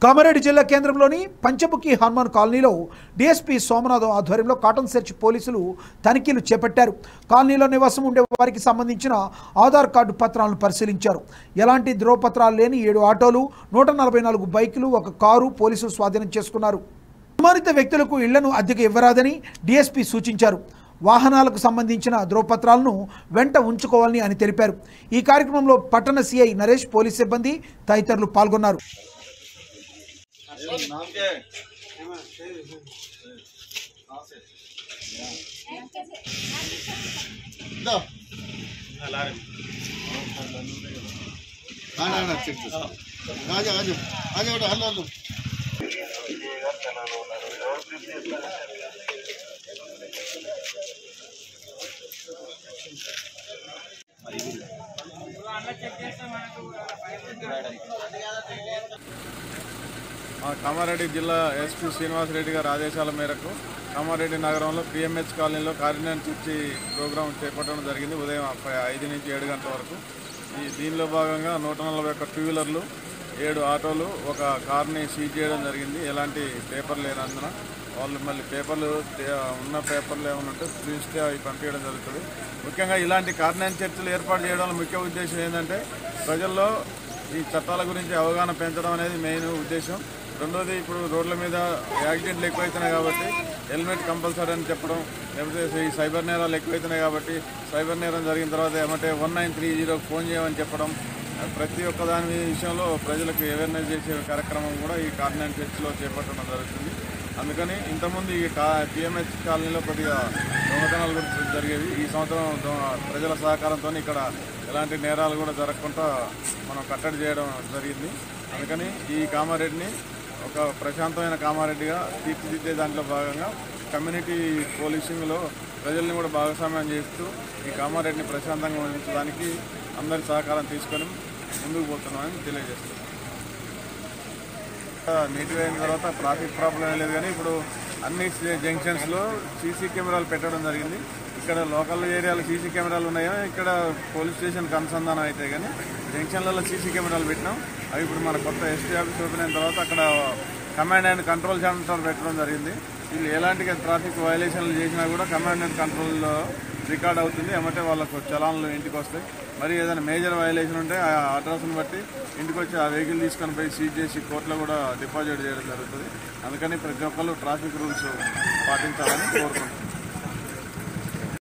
కామారెడ్డి జిల్లా కేంద్రంలోని పంచముఖి హనుమాన్ కాలనీలో డీఎస్పీ సోమనాథం ఆధ్వర్యంలో కాటన్ సెర్చ్ పోలీసులు తనిఖీలు చేపట్టారు కాలనీలో నివాసం ఉండే వారికి సంబంధించిన ఆధార్ కార్డు పత్రాలను పరిశీలించారు ఎలాంటి ధ్రువపత్రాలు లేని ఏడు ఆటోలు నూట నలభై నాలుగు బైకులు ఒక కారు పోలీసులు స్వాధీనం చేసుకున్నారు అనుమానిత వ్యక్తులకు ఇళ్లను అద్దెకు ఇవ్వరాదని డీఎస్పీ సూచించారు వాహనాలకు సంబంధించిన ధ్రువపత్రాలను వెంట ఉంచుకోవాలని అని తెలిపారు ఈ కార్యక్రమంలో పట్టణ సిఐ నరేష్ పోలీస్ సిబ్బంది తదితరులు పాల్గొన్నారు आना आना चेक कर आ जाओ आ जाओ आ जाओ बेटा हल्लो हल्लो మా కామారెడ్డి జిల్లా ఎస్పీ శ్రీనివాసరెడ్డి గారి ఆదేశాల మేరకు కామారెడ్డి నగరంలో పిఎంహెచ్ కాలనీలో కార్డినెన్స్ చర్చి ప్రోగ్రాం చేపట్టడం జరిగింది ఉదయం ప- ఐదు నుంచి ఏడు గంటల వరకు ఈ దీనిలో భాగంగా నూట నలభై ఒక్క టూ వీలర్లు ఏడు ఆటోలు ఒక కార్ని సీజ్ చేయడం జరిగింది ఎలాంటి పేపర్ లేనందున వాళ్ళు మళ్ళీ పేపర్లు తే- ఉన్న పేపర్లు ఏమైనా ఉంటే చూస్తే అవి పంపించడం జరుగుతుంది ముఖ్యంగా ఇలాంటి కార్డినెన్స్ చర్చలు ఏర్పాటు చేయడం ముఖ్య ఉద్దేశం ఏంటంటే ప్రజల్లో ఈ చట్టాల గురించి అవగాహన పెంచడం అనేది మెయిన్ ఉద్దేశం రెండోది ఇప్పుడు రోడ్ల మీద యాక్సిడెంట్లు ఎక్కువైతున్నాయి కాబట్టి హెల్మెట్ కంపల్సరీ అని చెప్పడం లేకపోతే ఈ సైబర్ నేరాలు ఎక్కువైతున్నాయి కాబట్టి సైబర్ నేరం జరిగిన తర్వాత ఏమంటే వన్ నైన్ త్రీ జీరోకి ఫోన్ చేయమని చెప్పడం ప్రతి ఒక్క దాని విషయంలో ప్రజలకు అవేర్నెస్ చేసే కార్యక్రమం కూడా ఈ కార్డినెంట్ చర్చిలో చేపట్టడం జరుగుతుంది అందుకని ఇంతకుముందు ఈ కా పిఎంహెచ్ కాలనీలో కొద్దిగా దొంగతనాలు కూడా జరిగేవి ఈ సంవత్సరం దొ- ప్రజల సహకారంతో ఇక్కడ ఎలాంటి నేరాలు కూడా జరగకుండా మనం కట్టడి చేయడం జరిగింది అందుకని ఈ కామారెడ్డిని ఒక ప్రశాంతమైన కామారెడ్డిగా తీర్చిదిద్దే దాంట్లో భాగంగా కమ్యూనిటీ పోలీసింగ్లో ప్రజల్ని కూడా భాగస్వామ్యం చేస్తూ ఈ కామారెడ్డిని ప్రశాంతంగా ఉంచడానికి అందరి సహకారం తీసుకొని ముందుకు పోతున్నామని తెలియజేస్తున్నాం నీట్గా అయిన తర్వాత ట్రాఫిక్ ప్రాబ్లం ఏం లేదు కానీ ఇప్పుడు అన్ని జంక్షన్స్లో సీసీ కెమెరాలు పెట్టడం జరిగింది ఇక్కడ లోకల్ ఏరియాలో సీసీ కెమెరాలు ఉన్నాయో ఇక్కడ పోలీస్ స్టేషన్కి అనుసంధానం అయితే కానీ జంక్షన్లలో సీసీ కెమెరాలు పెట్టినాం అవి ఇప్పుడు మన కొత్త ఎస్టీ ఆఫీస్ ఓపెన్ అయిన తర్వాత అక్కడ కమాండ్ అండ్ కంట్రోల్ సెంటర్ పెట్టడం జరిగింది వీళ్ళు ఎలాంటి ట్రాఫిక్ వైలేషన్లు చేసినా కూడా కమాండ్ అండ్ కంట్రోల్లో రికార్డ్ అవుతుంది ఏమంటే వాళ్ళకు చలాన్లు ఇంటికి వస్తాయి మరి ఏదైనా మేజర్ వైలేషన్ ఉంటే ఆ అడ్రస్ని బట్టి ఇంటికి వచ్చి ఆ వెహికల్ తీసుకొని పోయి సీజ్ చేసి కోర్టులో కూడా డిపాజిట్ చేయడం జరుగుతుంది అందుకని ప్రతి ఒక్కళ్ళు ట్రాఫిక్ రూల్స్ పాటించాలని కోరుకుంటున్నాను